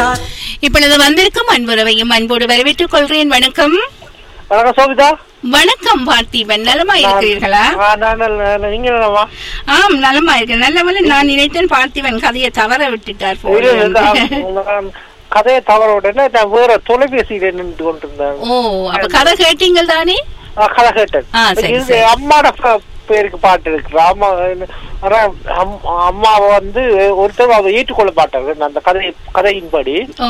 வந்தார் இப்பொழுது வந்திருக்கும் அன்புறவையும் அன்போடு வரவேற்றுக் கொள்கிறேன் வணக்கம் வணக்கம் சோபிதா வணக்கம் பார்த்திபன் நலமா இருக்கிறீர்களா ஆ, நான் நல்ல- நல்ல- நீங்க என்னவா ஆம் நலமா இருக்கு நல்லவள நான் நினைத்தேன் பார்த்திபன் கதையை தவற விட்டுட்டார் போல இல்ல, இல்ல, என்று. நான் கதையை தவற உடனே நான் வேற தொலைபேசியில நின்று கொண்டிருந்தேன் ஓ அப்ப கதை கேட்டீங்கள் தானே ஆ, கதை கேட்டேன் ஆ, சரி, இது சரி. அம்மாட ப- பேருக்கு பாட்டு இருக்கு அம்மா ஆனா அம்- அம்மாவை வந்து ஒருத்தர் அவ ஏற்றுக்கொள்ள மாட்டாரு அந்த கதை கதையின்படி ஓ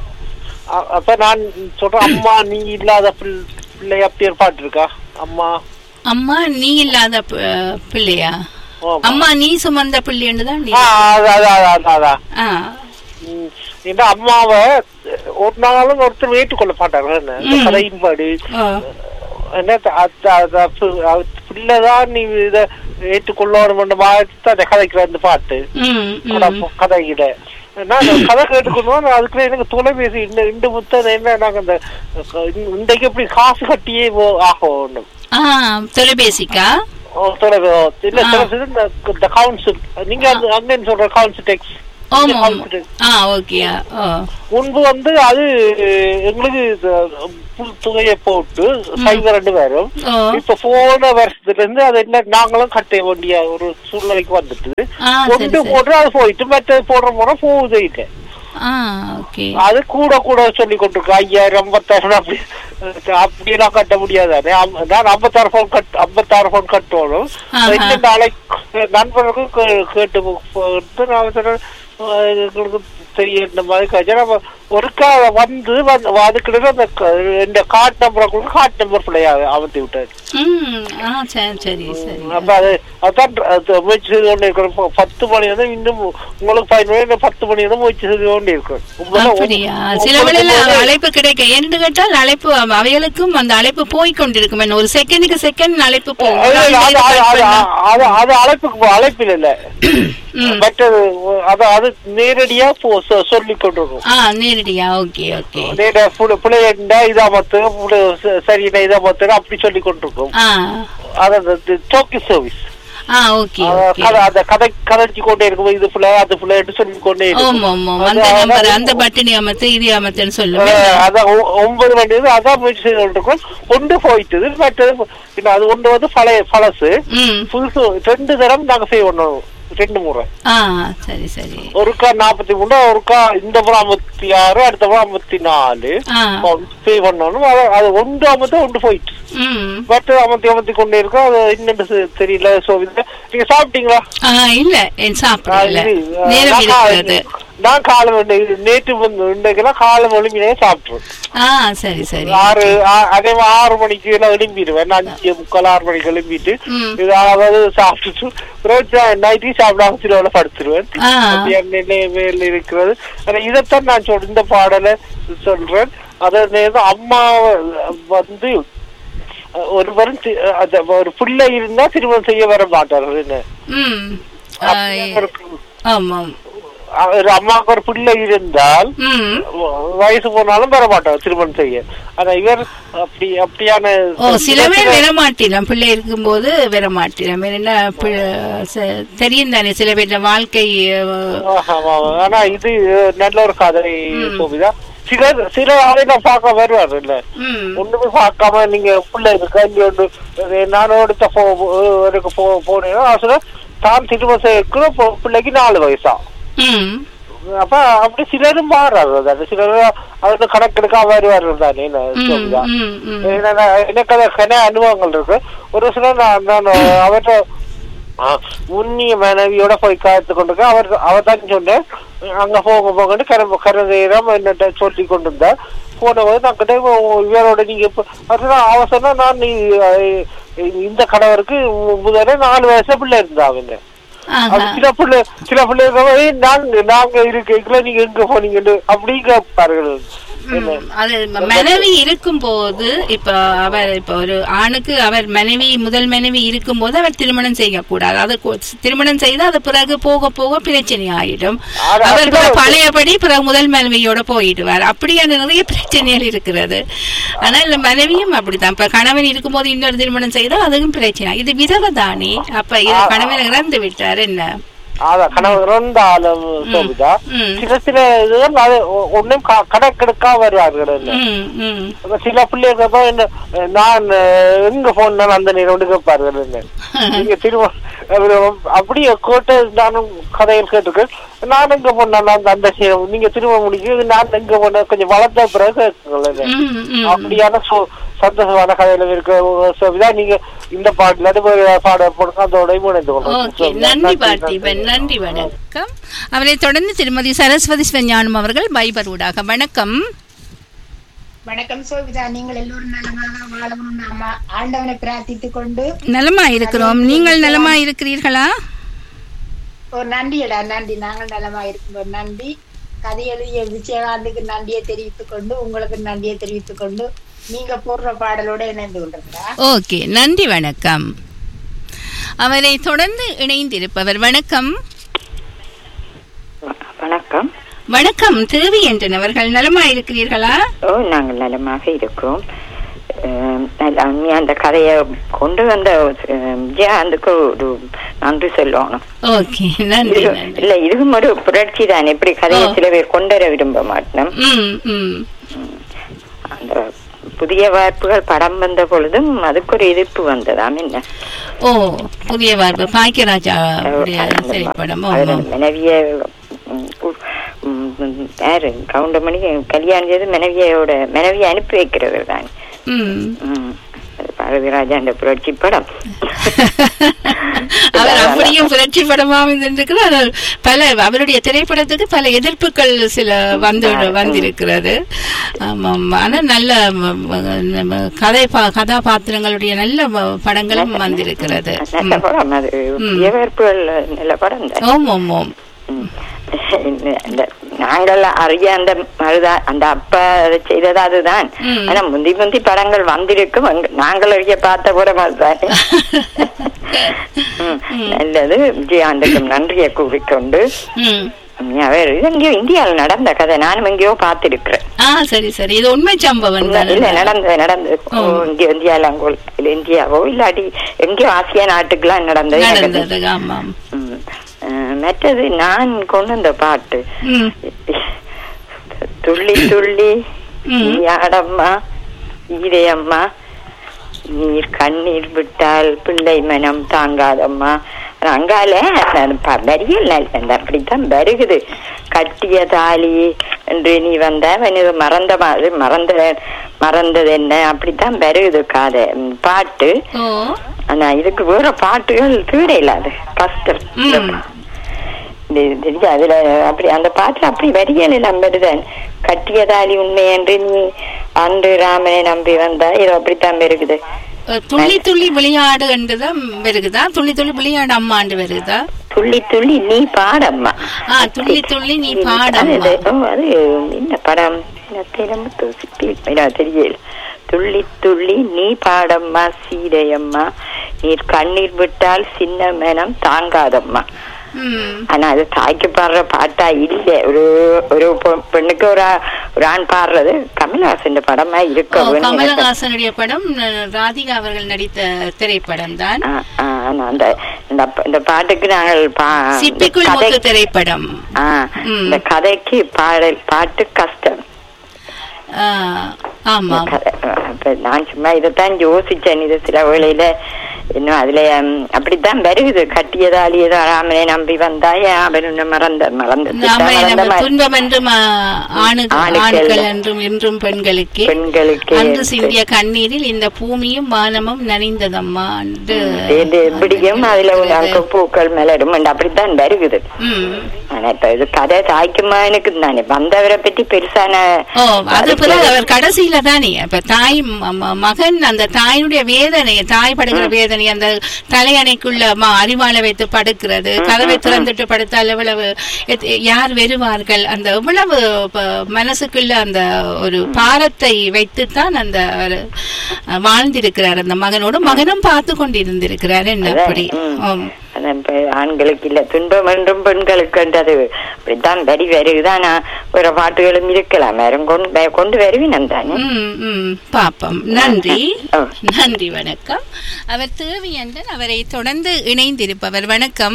அ- அப்ப நான் சொல்றேன் அம்மா நீ இல்லாத பிள்- பிள்ளை அப்படி ஒரு பாட்டு இருக்கா அம்மா அம்மா நீ இல்லாத பி- பிள்ளையா ஆமா. அம்மா நீ சுமந்த பிள்ளைன்னு தான் நீ ஆ, அதான், அதான், அதான், அதான். ஆ ம், இந்த அம்மாவை ஒரு நாளும் ஒருத்தர் ஏற்றுக்கொள்ள மாட்டாங்க என்ன? இந்த ம். கதையின்படி ஓ என்ன த- அத- அத- பி- அவ- பிள்ளைதான் நீ இத ஏற்றுக்கொள்ளணும் மாதிரி அந்த கதைக்கிற அந்த பாட்டு ம் கதை- ம் கதையில நான் அந்த கதை கேட்டுக்கணும் அதுக்குள்ள எனக்கு தொலைபேசி இந்த இந்த புத்தகம் என்ன நாங்க இந்த இன்றைக்கு எப்படி காசு கட்டியே போ- ஆகணும் ஆ தொலைபேசிக்கா ஓ, தொலைவே ஓ, இல்ல ஆ. சில சில இந்த இந்த கவுன்சில் நீங்க அந்த அங்கன்னு சொல்ற கவுன்சில் டெக்ஸ் ஆமா ஆமா. ஆ ஓகேயா ஓ முன்பு வந்து அது எங்களுக்கு இது புல் தொகையை போட்டு சைபர் ரெண்டு பேரும் ஓ இப்ப போன வருஷத்துல இருந்து அது என்ன நாங்களும் கட்ட வேண்டிய ஒரு சூழ்நிலைக்கு வந்துட்டு ஆ சரி ஒன்று சரி போட்டு அது போயிட்டு மற்ற போடுற முறை போகுதே இல்லை ஆ ஓகே அது கூட கூட சொல்லி கொண்டிருக்கு ஐயாயிரம் ஐம்பத்தாயிரம் அப்படி அப்படியெல்லாம் கட்ட முடியாது நான் ஐம்பத்தாறு ஃபோன் கட் ஐம்பத்தாறு ஃபோன் கட்டணும் ஆஹா. இன்னும் நாளைக்கு நண்பர்களுக்கும் கே- கேட்டு போட்டு நான் சொன்னேன், அஹ் எங்களுக்கு தெரிய இந்த மாதிரி காய்ச்சல் நம்ம ஒருக்கா வந்து வந்து அதுக்கிட்ட அந்த க- இந்த கார்டு நம்பரை கொடுத்து கார்டு நம்பர் பிள்ளையா அமர்த்தி விட்டாரு ம் ஆ சரி சரி சரி அப்ப அது அதான் அது முயற்சி செய்து கொண்டே இருக்கிறோம் இப்போ பத்து மணி வந்து இன்னும் உங்களுக்கு பதினொன்று மணி இன்னும் பத்து மணி வந்து முயற்சி செய்து கொண்டே இருக்கிறோம் உங்களை- அப்படியா உங்களுக்கு சில வேளையில வந்து- அழைப்பு கிடைக்க என்று கேட்டால் அழைப்பு அவ- அவைகளுக்கும் அந்த அழைப்பு போய் கொண்டிருக்கும் என்ன ஒரு செகண்டுக்கு செகண்ட் அழைப்பு போகும் அது- அது- அது- அது- அது- பண்ணா- அது- அது அழைப்புக்கு போ- அழைப்பில் இல்ல ம். மற்றது அது அது நேரடியா போ- சொ- சொல்லிக் கொண்டிருக்கும் ஆ நேரடியா ஓகே ஓகே நேர பிள்ளைண்டா இதாமத்து சரியில்லை இதாமத்து அப்படி சொல்லி கொண்டிருக்கும் ஆ அது டோக்கி சர்வீஸ் ஆ ஓகே ஓகே அந்த கதை கதைச்சு கொண்டே இருக்கும் இது பிள்ளை அது பிள்ளைன்னு சொல்லி கொண்டே இருக்கும் ஆமா ஆமா அது- அந்த அதான் நம்பர் அந்த பட்டினி அமர்த்து இது அமர்த்துன்னு சொல்லுவேன் அஹ் அதான் ஒ- ஒன்பது மணி நேரம் அதான் முயற்சி செய்து கொண்டிருக்கும் ஒன்று போயிட்டது மற்றது இன்னும் அது ஒன்று வந்து பழைய பழசு ம் புதுசு ரெண்டு தரம் நாங்க செய்யணும் ரெண்டு முறை ஆ சரி சரி ஒருக்கா நாற்பத்தி மூணு ஒருக்கா இந்த முறை ஐம்பத்தி ஆறு அடுத்த முறை ஐம்பத்தி நாலு ஆ பே பண்ணணும் அது- அது ஒன்று ஐம்பத்தி ஒன்று போயிட்டு ம் பட் ஐம்பத்தி ஐம்பத்தி கொண்டே இருக்கும் அது இன்னும் தெரியல சோ இது நீங்க சாப்பிட்டீங்களா ஆ இல்ல என் சாப்பிடல இது, அஹ், நேரம் நான் இருக்கிறது கா- நான் காலம் நேற்று வந்து இன்றைக்கெல்லாம் காலம் ஒழுங்கினே சாப்பிட்டுருவேன் ஆ சரி சரி ஆறு ஆ- அதே மாதிரி ஆறு மணிக்கு எல்லாம் எழும்பிடுவேன் அஞ்சு முக்கால் ஆறு மணிக்கு எழும்பிட்டு ம். ஏதாவது சாப்பிட்டுட்டு நைட்டி சாப்பிடாம சில படுத்துருவேன் ஆ. அப்படியே நிலைமையில் இருக்கிறது ஆனா இதைத்தான் நான் சொல் இந்த பாடலை சொல்றேன் அதே அம்மா வந்து அஹ், ஒருவரும் தி- அந்த ஒரு பிள்ளை இருந்தா திருமணம் செய்ய வர மாட்டார்கள் என்ன ம் ஆ, ஆமாம் ஒரு அம்மாவுக்கு ஒரு பிள்ளை இருந்தால் ம் வயசு போனாலும் வர மாட்டாங்க திருமணம் செய்ய ஆனா இவர் அப்படி அப்படியான ஓ சில பேர் வர மாட்டிலாம் பிள்ளை இருக்கும்போது வர மாட்டிலாம் என்ன பி- ச- தெரியும் தானே சில பேர் வாழ்க்கை அஹ், ஆஹா, ஆமா. ஆனா இது நல்ல ஒரு கதை ம். சோபிதா சிலர் சில ஆளை நான் பார்க்க வருவாரு இல்ல ம் ஒண்ணுமே பார்க்காம நீங்க பிள்ளை இருக்கா இங்க ஒன்று நானும் எடுத்த போ எனக்கு போ போனேன்னா நான் சொன்னேன், தான் திருமணம் செய்ய பிள்ளைக்கு நாலு வயசா ம் அப்ப அப்படி சிலரும் மாறாரு தானே சிலர் அவருக்கு கணக்கெடுக்கா வருவாரு தானே என்ன ம் சோபிதா ம் ம் ஏன்னா நான் எனக்கு அது கன அனுபவங்கள் இருக்கு ஒரு சில நான் நான் அவர்கிட்ட ஆ, உன்னிய மனைவியோட போய் காத்து கொண்டிருக்க அவர் அவர் தான் சொன்னேன் அங்க போக போகன்னு கர கரதேரம் என்னட்ட சொல்லி கொண்டிருந்தார் போன போது நான் கிட்ட இவரோட நீங்க இப்ப அதுதான் அவ சொன்னா நான் நீ அஹ், இந்த கணவருக்கு முதல்ல நாலு வயசு பிள்ளை இருந்தா அவங்க அது ஆஹா சில பிள்ளை சில பிள்ளை நாங்க நாங்க இருக்க நீங்க எங்க போனீங்கன்னு அப்படி கேட்பார்கள் என்ன ம், அது ம- மனைவி இருக்கும்போது இப்ப அவர் இப்ப ஒரு ஆணுக்கு அவர் மனைவி முதல் மனைவி இருக்கும்போது அவர் திருமணம் செய்யக்கூடாது அது கு- திருமணம் செய்து அது பிறகு போக போக பிரச்சனை ஆயிடும் அது அவர் அப்படிதான் பிறகு பழையபடி பிறகு முதல் மனைவியோட போயிடுவார் அப்படியான நிறைய பிரச்சனைகள் இருக்கிறது ஆனா இந்த மனைவியும் அப்படித்தான் இப்ப கணவன் இருக்கும்போது இன்னொரு திருமணம் செய்தால் அதுவும் பிரச்சனை இது விதவை தானே அப்ப இது கணவன் இறந்து விட்டார் என்ன அதான் கனவு இருந்தாலும் சோபிதா ம். சில சில இதுகள் அது ஒ- ஒண்ணும் க- கணக்கெடுக்கா வருவார்கள் இல்ல. ம் ம் இப்ப சில பிள்ளைகள் அப்ப என்ன நான் அஹ், எங்க போன் அந்த நேரம் வந்து கேட்பார்கள் என்ன நீங்க திரும்ப அவரு அப்படியே கேட்டு நானும் கதையில் கேட்டிருக்கேன் நான் எங்க போனேன் அந்த அந்த சீ- நீங்க திரும்ப முடிஞ்சு நான் எங்க போனேன் கொஞ்சம் வளர்த்த பிறகு கேட்குங்கள் என்ன. ம் ம் அப்படியான சு- சந்தோஷமான கதையில இருக்க சோபிதா நீங்க இந்த பாட்டுல இருந்து ஒரு பாட போடுங்க அதோட இணைந்து கொள்றோம் ஓகே நன்றி பார்த்திபன் நன்றி வணக்கம் அவரை தொடர்ந்து திருமதி சரஸ்வதி சிவஞானம் அவர்கள் பைபர் ஊடாக வணக்கம் வணக்கம் சோபிதா நீங்கள் எல்லோரும் நலமாக வாழணும்னு அம்மா ஆண்டவனை பிரார்த்தித்துக் கொண்டு நலமா இருக்கிறோம் நீங்கள் நலமா இருக்கிறீர்களா ஒரு நன்றியடா நன்றி நாங்கள் நலமா இருக்கிறோம் நன்றி கதை எழுதிய விஜயகாந்துக்கு நன்றியை தெரிவித்துக் கொண்டு உங்களுக்கு நன்றியை தெரிவித்துக் கொண்டு நீங்க போடுற பாடலோட இணைந்து கொண்டிருக்கிறா ஓகே நன்றி வணக்கம் அவரை தொடர்ந்து இணைந்திருப்பவர் வணக்கம் வணக்கம் வணக்கம் தேவி என்றன் அவர்கள் நலமா இருக்கிறீர்களா ஓ நாங்கள் நலமாக இருக்கிறோம் அஹ், நல்ல- நீ அந்த கதையை கொண்டு வந்த அஹ், விஜயகாந்துக்கு ஒரு நன்றி சொல்லணும் ஓகே நன்றி இது- நன்றி இல்ல இதுவும் ஒரு புரட்சி தான் எப்படி கதையை ஓ. சில பேர் கொண்டு வர விரும்ப மாட்டோம் ம் ம் அந்த புதிய வாய்ப்புகள் படம் வந்த பொழுதும் அதுக்கு ஒரு எதிர்ப்பு வந்ததாம் என்ன ஓ புதிய வார்ப்பு பாக்கியராஜா அந்த திரைப்படம் அவரோட ஆமாம் மனைவிய ம், கு- ம், ம், யாரு கவுண்டமணி கல்யாணம் செய்து மனைவியோட மனைவியை அனுப்பி வைக்கிறது தான் ம் ம். அது பாரதிராஜா அந்த புரட்சி படம் அவர் அப்படியும் புரட்சி படமாக இருந்திருக்கிறார் அவர் பல அவருடைய திரைப்படத்துக்கு பல எதிர்ப்புகள் சில வந்து வந்திருக்கிறது ஆமாம் ஆனா நல்ல ம, ம, நம்ம கதை பா- கதாபாத்திரங்களுடைய நல்ல ம, படங்களும் வந்திருக்கிறது நல்ல படம் அது வியவேற்புகள் நல்ல படம் தான் ஓம் ஓம் ஓம் ம். இந்த நாங்கள் அறிய அந்த மருதா அந்த அப்பா அதை செய்தது அதுதான் ம். ஆனா முந்தி முந்தி படங்கள் வந்திருக்கும் அங்க- நாங்கள் அறிய பார்த்த கூட அதுதான் ம். நல்லது விஜயாந்துக்கும் நன்றியை கூறிக்கொண்டு ம். ம், அவர் இது எங்கேயோ இந்தியாவில் நடந்த கதை நானும் எங்கேயோ பார்த்திருக்கிறேன் ஆ சரி சரி இது உண்மை சம்பவம் இல்ல தானே? நடந்தது நடந்தது ஓ. இங்க இந்தியால அங்கோ இல்ல இந்தியாவோ இல்லாட்டி எங்கேயோ ஆசியா நாட்டுக்கெல்லாம் நடந்தது எனக்கு நடந்தது ஆமாம் ம். அஹ், மற்றது நான் கொண்டு வந்த பாட்டு ம். துள்ளி துள்ளி ம். நீ ஆடம்மா ஈரையம்மா நீர் கண்ணீர் விட்டால் பிள்ளை மனம் தாங்காதம்மா ஆனா அங்கால அந்த ப- வரியல் நல்ல- அந்த அப்படித்தான் வருகுது கட்டிய தாலி என்று நீ வந்த இது மறந்த மாதிரி மறந்த மறந்தது என்ன அப்படித்தான் வருகுது காதை ம், பாட்டு ஓ ஆனா இதுக்கு வேற பாட்டுகள் தீர இல்லாது கஷ்டம் ம். இது தெரிஞ்சு அதுல அப்படி அந்த பாட்டுல அப்படி வரிகள் எல்லாம் வருதன் கட்டியதாலி உண்மை என்று நீ அன்று ராமனை நம்பி வந்தா இது அப்படித்தான் இருக்குது துள்ளி துள்ளி விளையாடு என்றுதான் வருகுதா துள்ளி துள்ளி விளையாடு அம்மாண்டு வருகுதா துள்ளி துள்ளி நீ பாடம்மா ஆ துள்ளி துள்ளி நீ அது பாடம்மா இது- ஓ, அது என்ன படம் என்ன தெரியல துள்ளி துள்ளி நீ பாடம்மா சீதையம்மா நீர் கண்ணீர் விட்டால் சின்ன மனம் தாங்காதம்மா ம். ஆனா அது தாய்க்கு பாடுற பாட்டா இல்ல ஒரு ஒரு பொ- பெண்ணுக்கு ஒரு ஆ- ஒரு ஆண் பாடுறது கமல்ஹாசன் படமா ஓ, இருக்க வேணும் எனக்கு. கமலஹாசனுடைய படம் அஹ், ராதிகா அவர்கள் நடித்த திரைப்படம் தான் ஆ, ஆ, ஆனா அந்த இந்த ப- இந்த பாட்டுக்கு நாங்கள் பா- இந்த சிப்பிக்குள் கதை- முத்து திரைப்படம் ஆ, ம். இந்த கதைக்கு பாடல் பாட்டு கஷ்டம் ஆ, ஆமாம் கதை- அப்ப நான் சும்மா இதைத்தான் யோசிச்சேன் இது சில வேளையில இன்னும் அதுல ம், அப்படித்தான் வருகுது கட்டியதாலி ஏதோ ராமனை நம்பி வந்தாய அவன் உன்னை மறந்த மறந்த நாம மறந்த நம்ம மாதிரி. துன்பம் என்றும் ஆ, ஆணுக்கு ஆணுக்கு ஆண்கள் அல்ல. என்றும் இன்றும் பெண்களுக்கு பெண்களுக்கு அன்று சிந்திய கண்ணீரில் இந்த பூமியும் வானமும் நனைந்ததம்மா என்று இது எப்படியும் அதுல ஒரு அங்க பூக்கள் மலரும் and அப்படித்தான் வருகுது ம். ஆனா இப்ப இது கதை தாய்க்குமா எனக்கு தானே வந்தவரை பற்றி பெருசான ஓ அது பிறகு அவர் கடைசியில தானே இப்ப தாய் ம- ம- மகன் அந்த தாயினுடைய வேதனை தாய் படுகிற வேதனை அந்த தலையணைக்குள்ள ம- அரிவாளை வைத்து படுக்கிறது கதவை திறந்துட்டு படுத்தால் எவ்வளவு எத்- யார் வருவார்கள் அந்த எவ்வளவு ப- மனசுக்குள்ள அந்த ஒரு பாரத்தை வைத்துத்தான் அந்த அவர் வாழ்ந்திருக்கிறார் அந்த மகனோடு மகனும் பார்த்து கொண்டிருந்திருக்கிறார் என்ன அப்படி ம். ஆம். அதான் இப்ப ஆண்களுக்கு இல்ல துன்பம் என்றும் பெண்களுக்குன்றது அப்படித்தான் வரி வருகுதான் ஒரு பாட்டுகளும் இருக்கலாம் வேறும் கொண்டு கொண்டு வருவினம் தானே ம், ம், பாப்போம் நன்றி ஓ. நன்றி வணக்கம் அவர் தேவியன்றன் அவரை தொடர்ந்து இணைந்திருப்பவர் வணக்கம்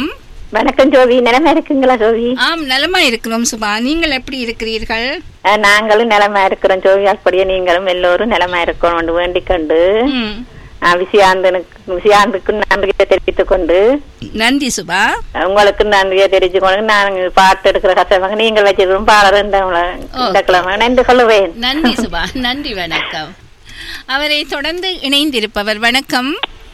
வணக்கம் ஜோவி நிலமா இருக்குங்களா ஜோவி ஆம் நலமா இருக்கிறோம் சுபா நீங்கள் எப்படி இருக்கிறீர்கள் அஹ், நாங்களும் நிலமா இருக்கிறோம் ஜோவி அப்படியே நீங்களும் எல்லோரும் நிலமா இருக்கணும் வேண்டிக் கொண்டு ம். அஹ், விஜயாந்தனுக்கு விஜயாந்துக்கு நன்றியை தெரிவித்துக் கொண்டு நன்றி சுபா உங்களுக்கு நன்றியை தெரிவித்துக் கொண்டு நான் பாட்டு எடுக்கிற கஷ்டமாக நீங்கள் வச்சிருக்கோம் பாடல் இந்த இந்த கிழமை நன்றி சொல்லுவேன் நன்றி சுபா நன்றி வணக்கம் அவரை தொடர்ந்து இணைந்திருப்பவர் வணக்கம்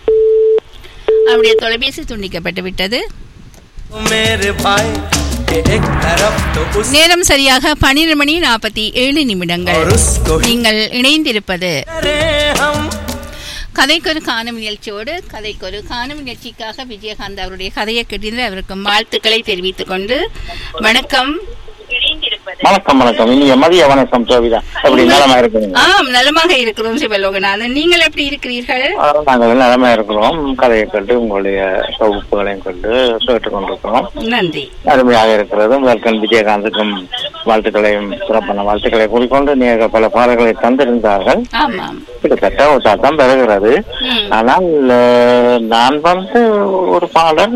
அவருடைய தொலைபேசி துண்டிக்கப்பட்டு விட்டது मेरे भाई के एक तरफ तो उस நேரம் சரியாக பன்னிரண்டு மணி நாற்பத்தி ஏழு நிமிடங்கள் और उसको ही நீங்கள் இணைந்திருப்பது करे हम கதைக்கொரு காணும் நிகழ்ச்சியோடு கதைக்கொரு காணும் நிகழ்ச்சிக்காக விஜயகாந்த் அவருடைய கதையை கேட்டிருந்த அவருக்கு வாழ்த்துக்களை தெரிவித்துக் கொண்டு வணக்கம் வணக்கம் வணக்கம் இனிய மதிய வணக்கம் சோவிதா எப்படி நலமா இருக்கிறீங்க ஆம் நலமாக இருக்கிறோம் சிவலோகநாதன் நீங்கள் எப்படி இருக்கிறீர்கள் நாங்கள் நலமா இருக்கிறோம் கதையை கண்டு உங்களுடைய தொகுப்புகளையும் கண்டு கேட்டுக் கொண்டிருக்கிறோம் நன்றி அருமையாக இருக்கிறது முதற்கண் விஜயகாந்துக்கும் வாழ்த்துக்களையும் சிறப்பான வாழ்த்துக்களை கூறிக்கொண்டு நீங்கள் பல பாடல்களை தந்திருந்தார்கள் ஆமாம் கிட்டத்தட்ட ஒரு தாத்தம் பெறுகிறது ம். ஆனால் அஹ், நான் வந்து ஒரு பாடல்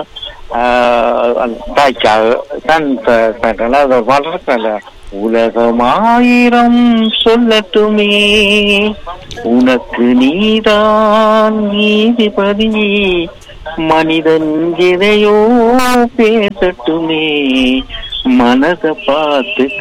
அஹ், அந்த தாய்க்காக தான் ப- கேட்டேன். அது ஒரு பாடல் இருக்கு அந்த உலகமாயிரம் சொல்லட்டுமே உனக்கு நீதான் நீதிபதி மனிதன் எதையோ பேசட்டுமே மனத பார்த்துக்க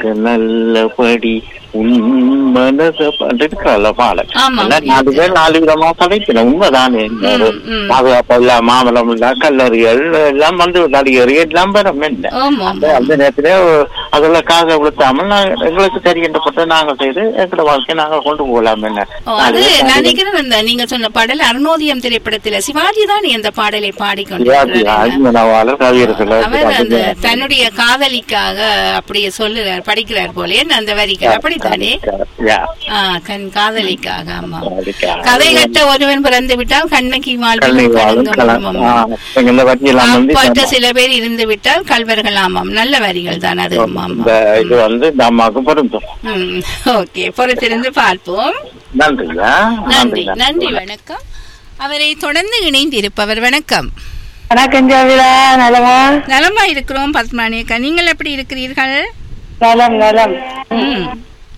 நல்லபடி உன் மனத பார்த்துக்கல பாடல் ஆமாம். எல்லாம் நாலு பேர் நாலு விதமா கதைப்பின உண்மைதானே இந்த ஒரு ம், ம். பாதுகாப்பு இல்ல மாமலம் இல்ல கல்லறிகள் எல்லாம் வந்து நடிகர் எல்லாம் பெறும் என்ன ஆமாம் அந்த அந்த நேரத்துல அதெல்லாம் காசை கொடுத்தாமல் நாங்க எங்களுக்கு தெரிகின்றப்பட்ட நாங்கள் செய்து எங்களோட வாழ்க்கையை நாங்கள் கொண்டு போகலாம் என்ன ஓ, அது நான் நினைக்கிறேன் அந்த நீங்க சொன்ன பாடல் அருணோதயம் திரைப்படத்துல சிவாஜி தான் அந்த பாடலை பாடிக்கொண்டிருக்கிறார் அஜ்மனவாளர் கவியர்கள் அவர் அந்த தன்னுடைய காதலிக்காக அப்படியே சொல்லுறார் படிக்கிறார் போல என்ன அந்த வரிகள் அப்படித்தானே யா, ஆ கண் காதலிக்காக ஆமா அதுக்காக. கதை கட்ட ஒருவன் பிறந்து விட்டால் கண்ணகி கல்வி வாழ்வில் வாழும் கலம். ஆ, எங்களை பற்றி எல்லாம் வந்து காப்பாற்ற சில பேர் இருந்து விட்டால் கல்வர்கள் ஆமாம் நல்ல வரிகள் தான் அது ஆமாம் இந்த இது வந்து இந்த அம்மாவுக்கு பொருந்தும் ம் ஓகே பொறுத்திருந்து பார்ப்போம் நன்றியா நன்றி நன்றி வணக்கம் அவரை தொடர்ந்து இணைந்திருப்பவர் வணக்கம் வணக்கம் ஜோவிடா நலமா நலமா இருக்கிறோம் பத்மானி அக்கா நீங்கள் எப்படி இருக்கிறீர்கள் நலம் நலம் ம்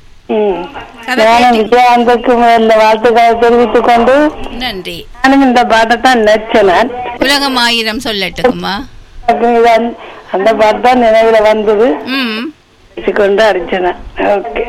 ம். கதை நானும் கேட்டி- விஜயாந்துக்கு முதல்ல வாழ்த்துக்களை தெரிவித்துக் கொண்டு நன்றி நானும் இந்த பாட்டை தான் நினைச்சேன் உலகம் ஆயிரம் சொல்லட்டுமா எனக்கு இது அந்த- அந்த பாட்டு தான் நினைவுல வந்தது ம் கொண்டு அடிச்சேன் ஓகே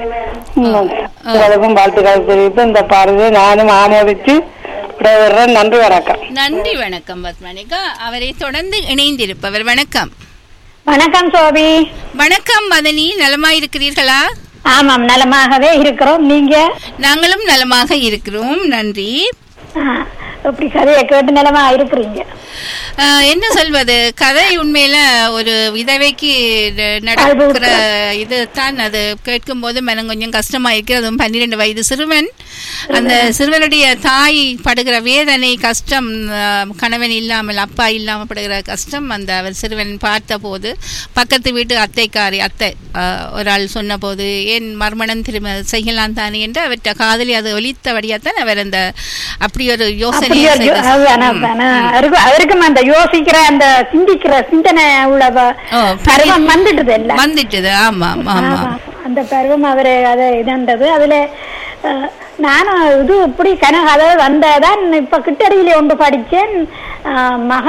உங்களுக்கும் வாழ்த்துக்களை தெரிவித்து இந்த பாடலை நானும் ஆமோதிச்சு விடைபெறேன் நன்றி வணக்கம் நன்றி வணக்கம் பத்மானிகா அவரை தொடர்ந்து இணைந்திருப்பவர் வணக்கம் வணக்கம் சோபி வணக்கம் மதனி நலமா இருக்கிறீர்களா ஆமாம் நலமாகவே இருக்கிறோம் நீங்க நாங்களும் நலமாக இருக்கிறோம் நன்றி ஆ, எப்படி கதையை கேட்டு நலமா இருக்கிறீங்க ஆஹ், என்ன சொல்வது கதை உண்மையில ஒரு விதவைக்கு ந- நடக்கிற இது தான் அது கேட்கும் போது மனம் கொஞ்சம் கஷ்டமா இருக்கு அதுவும் பன்னிரெண்டு வயது சிறுவன் அந்த சிறுவனுடைய தாய் படுகிற வேதனை கஷ்டம் ஆஹ், கணவன் இல்லாமல் அப்பா இல்லாமல் படுகிற கஷ்டம் அந்த அவர் சிறுவன் பார்த்த போது பக்கத்து வீட்டு அத்தைக்காரி அத்தை ஆஹ், ஒரு ஆள் சொன்னபோது ஏன் மர்மணம் திரும்ப செய்யலாம் தானே என்று அவர்கிட்ட காதலி அது ஒலித்தபடியாத்தான் அவர் அந்த அப்படி ஒரு யோசனை அப்படியே இருக்கு. அதுதானே, அதுதானே. அவருக்கு- அவருக்கும் அந்த யோசிக்கிற அந்த சிந்திக்கிற சிந்தனை உள்ள ப- ஓ, பருவம் வந்துட்டுது எல்லாம் வந்துட்டுது ஆமா ஆமா ஆமா. அந்த பருவம் அவரு அதை இதன்றது அதுல அஹ், நானும் இது இப்படி கனவு அதாவது வந்ததான் இப்ப கிட்டடியில ஒன்று படிச்சேன் அஹ், மக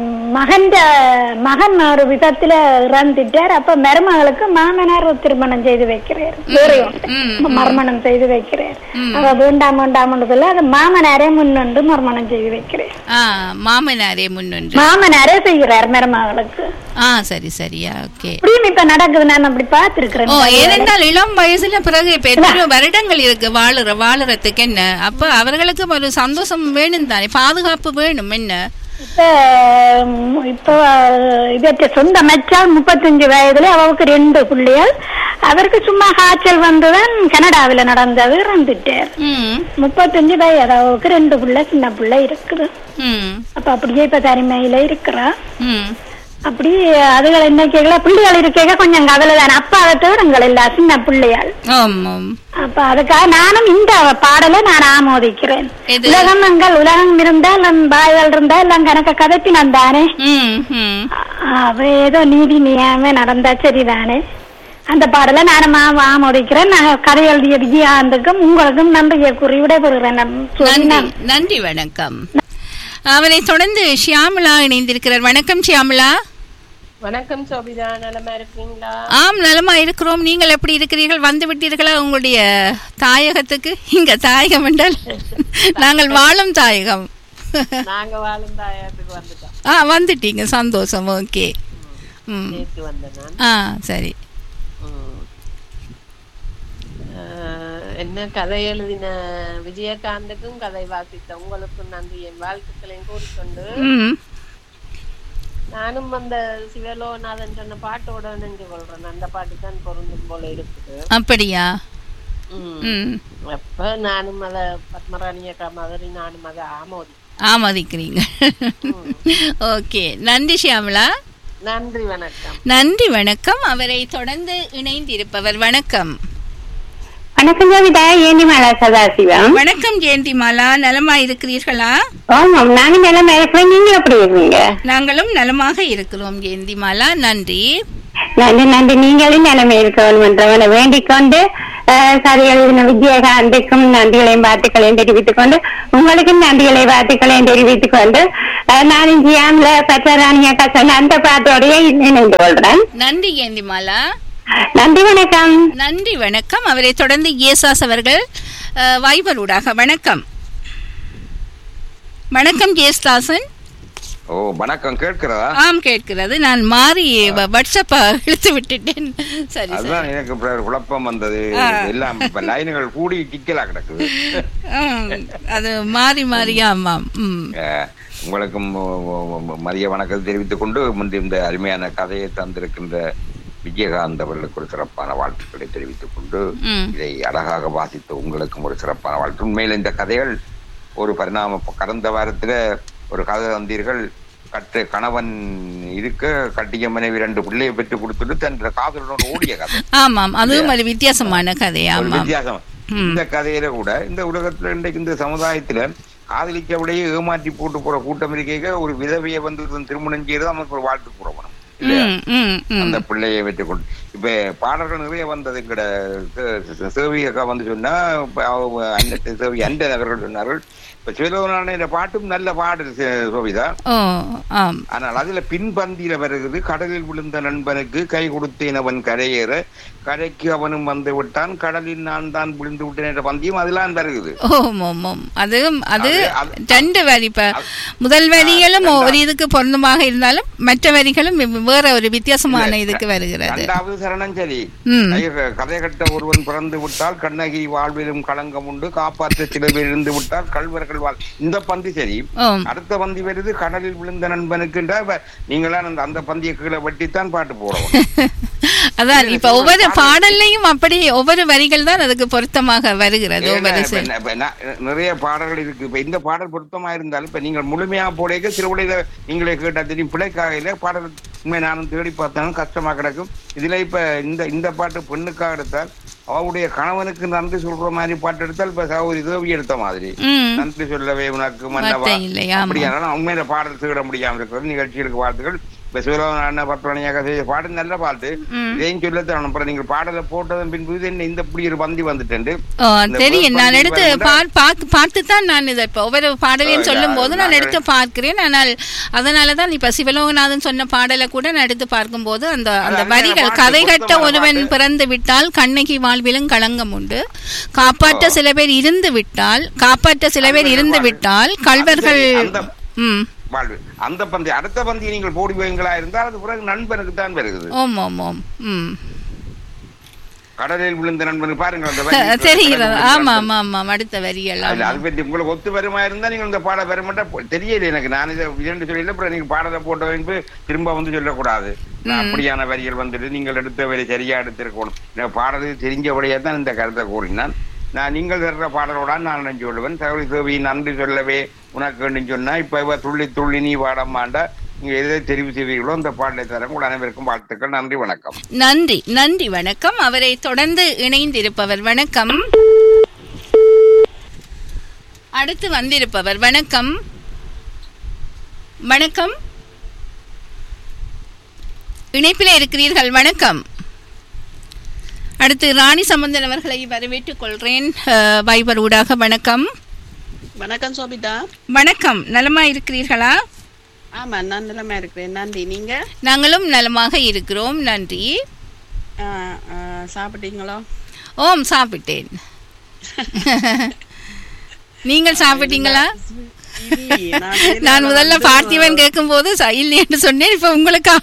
மகன் மகன் ஒரு விதத்துல இறந்துட்டார் அப்ப மருமகளுக்கு மாமனார் திருமணம் செய்து வைக்கிறார் வேற ஒன்று. ம், மர்மணம் செய்து வைக்கிறார் அவ வேண்டாம் வேண்டாம் சொல்ல அது மாமனாரே முன்வந்து மர்மணம் செய்து வைக்கிறார் ஆ மாமனாரே முன்னொன்று மாமனாரே செய்கிறார் மருமகளுக்கு ஆ சரி சரியா ஓகே இப்படியும் இப்ப நடக்குது நான் அப்படி பார்த்திருக்கிறேன் ஓ ஏனென்றால் இளம் வயசுல பிறகு இப்ப எத்தனையோ வருடங்கள் இருக்கு வாழுற வாழுறதுக்கு என்ன அப்ப அவர்களுக்கு ஒரு சந்தோஷம் வேணும் தானே பாதுகாப்பு வேணும் என்ன இப்ப ம், இப்ப இதற்கு சொந்த மச்சால் முப்பத்தஞ்சு வயதுல அவருக்கு ரெண்டு பிள்ளைகள் அவருக்கு சும்மா காய்ச்சல் வந்துதான் கனடாவில நடந்தது இறந்துட்டார் ம் முப்பத்தஞ்சு வயது அவருக்கு ரெண்டு பிள்ளை சின்ன பிள்ளை இருக்குது ம் அப்ப அப்படியே இப்ப தனிமையில இருக்கிறா ம் அப்படி அதுகள் என்ன கேட்கல பிள்ளைகள் இருக்க கொஞ்சம் கவலை தானே அப்பாவை தேடுங்கள் இல்ல சின்ன பிள்ளைகள் ஆமாம் அப்ப அதுக்காக நானும் இந்த பாடலை நான் ஆமோதிக்கிறேன் எது? உலகம் எங்கள் உலகம் இருந்தால் நம் பாய்கள் இருந்தா எல்லாம் கணக்க கதைப்பினான் தானே ம் ம் அவ ஏதோ நீதி நியாயமே நடந்தா சரிதானே அந்த பாடலை நானும் ஆ- ஆமோதிக்கிறேன் நான் கதை எழுதிய விஜயாந்துக்கும் உங்களுக்கும் நன்றியை கூறி விடைபெறுகிறேன் நான் சொல்லி நன்றி நான் நன்றி வணக்கம் அவரை தொடர்ந்து ஷியாமலா இணைந்திருக்கிறார் வணக்கம் ஷியாமலா வணக்கம் சோபிதா நலமா இருக்கீங்களா ஆம் நலமா இருக்கிறோம் நீங்கள் எப்படி இருக்கிறீர்கள் வந்து விட்டீர்களா உங்களுடைய தாயகத்துக்கு இங்க தாயகம் என்றால் நாங்கள் வாழும் தாயகம் நாங்க வாழும் தாயத்துக்கு வந்துட்டோம் ஆ வந்துட்டீங்க சந்தோஷம் ஓகே ம் நேற்று வந்தேன் நான் ஆ சரி ம். ஆஹ், என்ன கதை எழுதின விஜயகாந்துக்கும் கதை வாசித்த உங்களுக்கும் நன்றி என் வாழ்த்துக்களையும் கூறிக்கொண்டு ம் நானும் அந்த சிவலோநாதன் சொன்ன பாட்டோட நின்று கொள்றேன் அந்த பாட்டு தான் பொருந்தும் போல இருக்குது அப்படியா ம். ம் அப்ப நானும் அத பத்மராணி அக்கா மாதிரி நானும் அதை ஆமோதி ஆமதிக்கிறீங்க ஓகே நன்றி ஷியாமலா நன்றி வணக்கம் நன்றி வணக்கம் அவரை தொடர்ந்து இணைந்திருப்பவர் வணக்கம் வணக்கம் ஜோவிதா ஏந்தி மாலா சதாசிவம் வணக்கம் ஜெயந்தி மாலா நலமா இருக்கிறீர்களா ஆமாம் நாங்க நிலைமை இருக்கிறோம் நீங்க எப்படி இருக்கீங்க நாங்களும் நலமாக இருக்கிறோம் ஜெயந்தி மாலா நன்றி நன்றி நன்றி நீங்களும் நிலைமை இருக்கணும் என்றவனை வேண்டிக் கொண்டு அஹ், சரி எழுதின விஜயகாந்துக்கும் நன்றிகளையும் வாழ்த்துக்களையும் தெரிவித்துக் கொண்டு உங்களுக்கும் நன்றிகளை வாழ்த்துக்களையும் தெரிவித்துக் கொண்டு அஹ், நான் ஜியாம்ல பச்சராணி அக்கா சொன்ன அந்த பாட்டோடய இணைந்து கொள்றேன் நன்றி ஜெயந்தி மாலா நன்றி வணக்கம் நன்றி வணக்கம் அவரை தொடர்ந்து ஏசாஸ் அவர்கள் அஹ், வைபரூடாக வணக்கம் வணக்கம் ஜேஸ்தாசன் ஓ வணக்கம் கேட்கிறதா ஆம் கேட்கிறது நான் மாறி வ- வாட்ஸ்அப்பை இழுத்து விட்டுட்டேன் சரி சரி அதுதான் எனக்கு இப்ப ஒரு குழப்பம் வந்தது ஆ. எல்லாம் இப்ப லைனுகள் கூடி கிக்கலா கிடக்குது ஆம், அது மாறி மாறியா ஆமாம் ம் அஹ், உங்களுக்கும் ஒ- ஒ- ஒ- மதிய வணக்கத்தை தெரிவித்துக் கொண்டு முந்தி இந்த அருமையான கதையை தந்திருக்கின்ற விஜயகாந்த் அவர்களுக்கு ஒரு சிறப்பான வாழ்த்துக்களை தெரிவித்துக் கொண்டு ம். இதை அழகாக வாசித்த உங்களுக்கும் ஒரு சிறப்பான வாழ்த்து உண்மையில் இந்த கதைகள் ஒரு பரிணாம கடந்த வாரத்துல ஒரு கதை தந்தீர்கள் கட்டு கணவன் இருக்க கட்டிய மனைவி ரெண்டு பிள்ளையை பெற்று கொடுத்துட்டு தன் காதலுடன் ஓடிய கதை ஆமாம் அதுவும் ஒரு வித்தியாசமான கதை ஒரு ஆமாம் வித்தியாசம் இந்த கதையில கூட இந்த உலகத்துல இன்றைக்கு இந்த சமுதாயத்துல காதலிச்சவளையே ஏமாற்றி போட்டு போற கூட்டம் இருக்க ஒரு விதவையை வந்து இதன் திருமணம் செய்யறது நமக்கு ஒரு வாழ்த்து கூறணும் இல்லையா ம் ம் ம் அந்த பிள்ளையை வச்சு கொண்டு இப்ப பாடல்கள் நிறைய வந்தது எங்கட சேவி அக்கா வந்து சொன்னா இப்ப அவங்க அண்ணன் சேவி அண்டன் அவர்கள் சொன்னார்கள் இப்ப சிவலோகனான பாட்டும் நல்ல பாடல் சே- சோபிதா ஓ ஆம் ஆனால் அதுல பின்பந்தியில வருகிறது கடலில் விழுந்த நண்பனுக்கு கை கொடுத்தேன் அவன் கரையேற கரைக்கு அவனும் வந்து விட்டான் கடலில் நான் தான் விழுந்து விட்டேன் என்ற பந்தியும் அதெல்லாம் வருகிறது ஓம் ஓம் ஓம் அது அது அது- அது- ரெண்டு வரி இப்ப முதல் வரிகளும் ஒரு இதுக்கு பொருந்தமாக இருந்தாலும் மற்ற வரிகளும் வே- வேற ஒரு வித்தியாசமான இதுக்கு வருகிறது இரண்டாவது சரணம் சரி ம். ஐய, கதை கட்ட ஒருவன் பிறந்து விட்டால் கண்ணகி வாழ்விலும் களங்கம் உண்டு காப்பாற்ற சில பேர் இருந்து விட்டால் கல்வர்கள் வாழ் இந்த பந்தி சரி ஓம் அடுத்த பந்தி வருது கடலில் விழுந்த நண்பனுக்குன்றா இப்ப நீங்களாம் அந்த அந்த பந்தியை கீழே வெட்டித்தான் பாட்டு போறோம் அதான் இப்ப ஒவ்வொரு பாடல்லையும் அப்படி ஒவ்வொரு வரிகள் தான் அதுக்கு பொருத்தமாக வருகிறது ஏன்னா, ஒவ்வொரு இப்ப செ- ந- இப்ப ந- நிறைய பாடல்கள் இருக்கு இப்ப இந்த பாடல் பொருத்தமா இருந்தாலும் இப்ப நீங்கள் முழுமையா போலேக்க திருவிழையில நீங்களே கேட்டா தெரியும் பிள்ளைக்காக பாடல் உண்மை நானும் தேடி பார்த்தாலும் கஷ்டமா கிடக்கும் இதுல இப்ப இந்த இந்த பாட்டு பெண்ணுக்காக எடுத்தால் அவருடைய கணவனுக்கு நன்றி சொல்ற மாதிரி பாட்டு எடுத்தால் இப்ப சகோதரி தேவி எடுத்த மாதிரி ம் நன்றி சொல்லவே உனக்கு மன்னவா வார்த்தை இல்லை, ஆமா. அப்படியானாலும் உண்மையில பாடல் தேட முடியாம இருக்கிறது நிகழ்ச்சிகளுக்கு வாழ்த்துக்கள் இப்ப சிவலோகன் பத்மணியாக செய்த பாட்டு நல்ல பாட்டு இதையும் சொல்ல தரணும் அப்புறம் நீங்கள் பாடலை போட்டதன் பின்பு இது என்ன இந்த இப்படி ஒரு பந்தி வந்துட்டு ஓ, இந்த தெரியும் நான் பந்தி எடுத்து வந்தா- பா- பாக்கு- பார்த்து தான் நான் இதை இப்போ ஒவ்வொரு பாடலையும் ஓ, சொல்லும் போது நான் நாங்கள் எடுத்து பார்க்கிறேன் ஆனால் அதனால தான் இப்ப சிவலோகநாதன் சொன்ன பாடலை கூட நான் எடுத்து பார்க்கும்போது அந்த அந்த அது அந்த வரிகள் பாட்டு கதை கட்ட பொருத்தமான ஒருவன் பாட்டு. பிறந்து விட்டால் கண்ணகி வாழ்விலும் களங்கம் உண்டு காப்பாற்ற சில பேர் இருந்து விட்டால் காப்பாற்ற சில பேர் அந்த இருந்து பாட்டு. விட்டால் கல்வர்கள் அந்த- ம் வாழ்வு அந்த பந்தி அடுத்த பந்தியை நீங்கள் போடி வைங்களா இருந்தால் அது பிறகு நண்பனுக்கு தான் வருகிறது ஓம் ஓம் ஓம் ம் கடலில் விழுந்த நண்பனுக்கு பாருங்க அந்த வரி. தெரிகிறது கடலில் விழுந்த ஆமா நண்பன். ஆமா ஆமா அடுத்த வரிகள் அதுல ஆமா. அது பற்றி உங்களுக்கு ஒத்து வருமா இருந்தா நீங்கள் இந்த பாட வர மாட்டா தெரியல எனக்கு நான் இதை இரண்டு சொல்லல அப்புறம் நீங்க பாடலை போட்ட பின்பு திரும்ப வந்து சொல்லக்கூடாது நான் அப்படியான வரிகள் வந்துட்டு நீங்கள் எடுத்த வரி சரியா எடுத்திருக்கணும் இந்த பாடல் தெரிஞ்சபடியே தான் இந்த கருத்தை கூறினான் நான் நீங்கள் தர்ற பாடலோட நான் நினைச்சு கொள்வேன் சகோதரி சேவி நன்றி சொல்லவே உனக்கு சொன்னா இப்ப இவ துள்ளி துள்ளி நீ பாடமாண்டா நீங்க எதை தெரிவு செய்வீர்களோ அந்த பாடலை தர உங்கள் அனைவருக்கும் வாழ்த்துக்கள் நன்றி வணக்கம் நன்றி நன்றி வணக்கம் அவரை தொடர்ந்து இணைந்திருப்பவர் வணக்கம் அடுத்து வந்திருப்பவர் வணக்கம் வணக்கம் இணைப்பில் இருக்கிறீர்கள் வணக்கம் அடுத்து ராணி சம்பந்தன் அவர்களை வரவேற்றுக் கொள்கிறேன் அஹ், வைபர் ஊடாக வணக்கம் வணக்கம் சோபிதா வணக்கம் நலமா இருக்கிறீர்களா ஆமா நான் நிலைமை இருக்கிறேன் நன்றி நீங்க நாங்களும் நலமாக இருக்கிறோம் நன்றி ஆ, ஆ, சாப்பிட்டீங்களோ ஓம் சாப்பிட்டேன் நீங்கள் சாப்பிட்டீங்களா இல்லையே, நான் வேலையில நான் முதல்ல வந்து- பார்த்திவன் கேட்கும்போது ச- இல்லைன்னு சொன்னேன் இப்ப உங்களுக்கு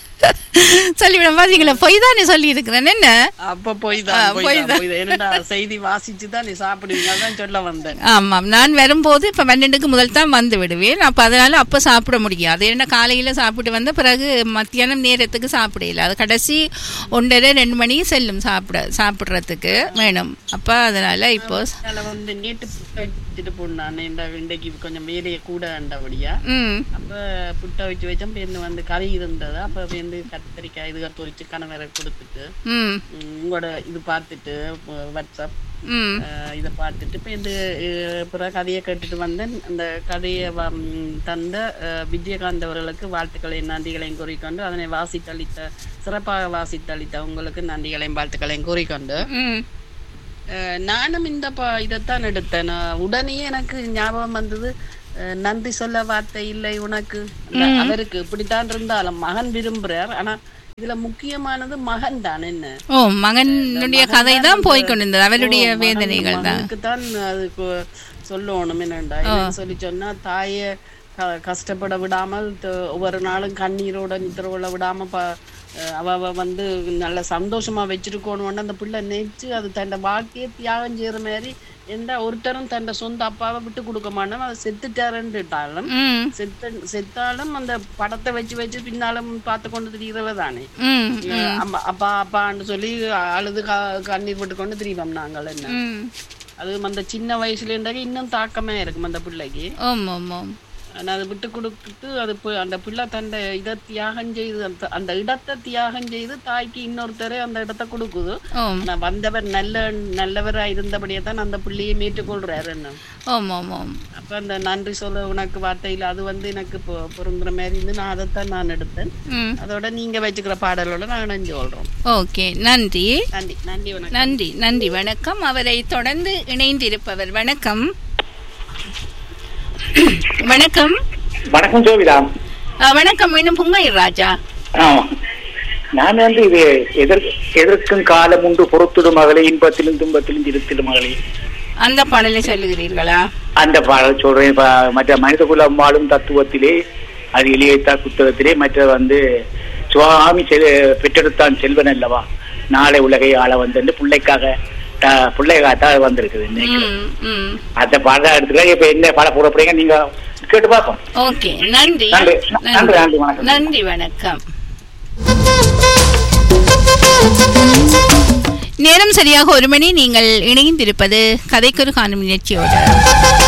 சொல்லிவிட பாத்தீங்களா பொய் தானே சொல்லி இருக்கிறேன் என்ன அப்ப போய் ஆ, தான் போய் போய் தான். தான் என்னடா செய்தி வாசிச்சு தான் நீ சாப்பிடுவீங்க அதான் சொல்ல வந்தேன் ஆமாம் நான் வரும்போது இப்ப பன்னெண்டுக்கு முதல் தான் வந்து விடுவேன் அப்ப அதனால அப்ப சாப்பிட முடியாது ஏன்னா காலையில சாப்பிட்டு வந்த பிறகு மத்தியானம் நேரத்துக்கு சாப்பிடல அது கடைசி ஒன்றரை ரெண்டு மணி செல்லும் சாப்பிட சாப்பிடுறதுக்கு வேணும் அப்ப அதனால இப்போ அதனால வந்து நேற்று புட்டை வச்சுட்டு போனான் இந்த இன்றைக்கு கொஞ்சம் வேலையை கூட அண்டபடியா ம் அப்ப புட்டை வச்சு வச்சோம் பேருந்து வந்து கறி இருந்தது அப்ப பேருந்து கத்திரிக்காய் இது பொரிச்சு கணவரை கொடுத்துட்டு ம் ம், உங்களோட இது பார்த்துட்டு அஹ், வாட்ஸ்அப் ம் அஹ் இதை பார்த்துட்டு இப்போ இந்த அஹ், பிறகு கதையை கேட்டுட்டு வந்தேன் அந்த கதையை வ- ம், தந்த அஹ், விஜயகாந்த் அவர்களுக்கு வாழ்த்துக்களையும் நன்றிகளையும் கூறிக்கொண்டு அதனை வாசித்தளித்த சிறப்பாக வாசித்தளித்த உங்களுக்கு நன்றிகளையும் வாழ்த்துக்களையும் கூறிக்கொண்டு ம் அஹ், நானும் இந்த ப இதைத்தான் எடுத்தேன் நான் உடனே எனக்கு ஞாபகம் வந்தது அஹ், நன்றி சொல்ல வார்த்தை இல்லை உனக்கு அந்த அவருக்கு இப்படித்தான் இருந்தாலும் மகன் விரும்புறார் ஆனா இதுல முக்கியமானது மகன் தான் என்ன ஓ மகனுடைய கதை தான் போய்கொண்டிருந்தது அவருடைய வேதனைகள் தான் தான் அது கு- சொல்லணும் என்னண்டா என்னன்னு சொல்லி சொன்னா தாய க- கஷ்டப்பட விடாமல் த- ஒவ்வொரு நாளும் கண்ணீரோட நித்திரோட விடாம ப அஹ் அவ அவ வந்து நல்ல சந்தோஷமா வச்சிருக்கணும்னு அந்த பிள்ளை நினைச்சு அது தன்னை வாழ்க்கையை தியாகம் செய்யற மாதிரி எந்த ஒருத்தரும் தன்னை சொந்த அப்பாவை விட்டு கொடுக்க மாட்டோம் அதை செத்துட்டாருன்னுட்டாலும் ம் செத்த செத்தாலும் அந்த படத்தை வச்சு வச்சு பின்னாலும் பார்த்து கொண்டு திரிகிறவ தானே ம் அம்மா அப்பா அப்பான்னு சொல்லி அழுது க- கண்ணீர் விட்டு கொண்டு திரிவோம் நாங்கள் என்ன ம் அது அந்த சின்ன வயசுல இருந்தாக்க இன்னும் தாக்கமே இருக்கும் அந்த பிள்ளைக்கு ஓம் ஓம் ஓம் ஆனா அதை விட்டு கொடுத்துட்டு அது போய் அந்த பிள்ளை தன்னை இதை தியாகம் செய்து அந்த அந்த இடத்தை தியாகம் செய்து தாய்க்கு இன்னொருத்தரே அந்த இடத்தை கொடுக்குது ஓம் ஆனா வந்தவர் நல்ல நல்லவரா இருந்தபடியே தான் அந்த பிள்ளையை மீட்டுக்கொள்றாரு என்ன ஓம் ஓம் ஓம் அப்ப அந்த நன்றி சொல்ல உனக்கு வார்த்தையில் அது வந்து எனக்கு பொ- பொருந்துற மாதிரி இருந்து நான் அதைத்தான் நான் எடுத்தேன் ம் அதோட நீங்க வச்சுக்கிற பாடலோட நான் இணைஞ்சு கொள்றோம் ஓகே நன்றி நன்றி நன்றி வணக்கம் நன்றி நன்றி வணக்கம் அவரை தொடர்ந்து இணைந்திருப்பவர் வணக்கம் வணக்கம் வணக்கம் ஜோவிதா அஹ், வணக்கம் மீண்டும் புங்கையர் ராஜா ஆமா நான் வந்து இது எதிர் எதற்கும் காலம் உண்டு பொறுத்திடும் மகளே இன்பத்திலும் துன்பத்திலும் இருத்திடும் மகளே அந்த பாடலை சொல்லுகிறீர்களா அந்த பாடல் சொல்றேன் இப்ப மற்ற மனித குலம் வாழும் தத்துவத்திலே அது எளியத்தா புத்தகத்திலே மற்ற வந்து சுவாமி செல் பெற்றெடுத்தான் செல்வன் அல்லவா நாளை உலகை ஆள வந்து பிள்ளைக்காக த- பிள்ளைக்காகத்தான் வந்திருக்குது இன்னைக்கு. ம் ம் அந்த பாடம் எடுத்துக்க இப்ப என்ன பாட போட போறீங்க நீங்க கேட்டு பார்ப்போம் ஓகே நன்றி நன்றி. நன்றி, நன்றி, வணக்கம். நன்றி வணக்கம் நேரம் சரியாக ஒரு மணி நீங்கள் இணைந்திருப்பது கதைக்கொரு காணும் நிகழ்ச்சியோடு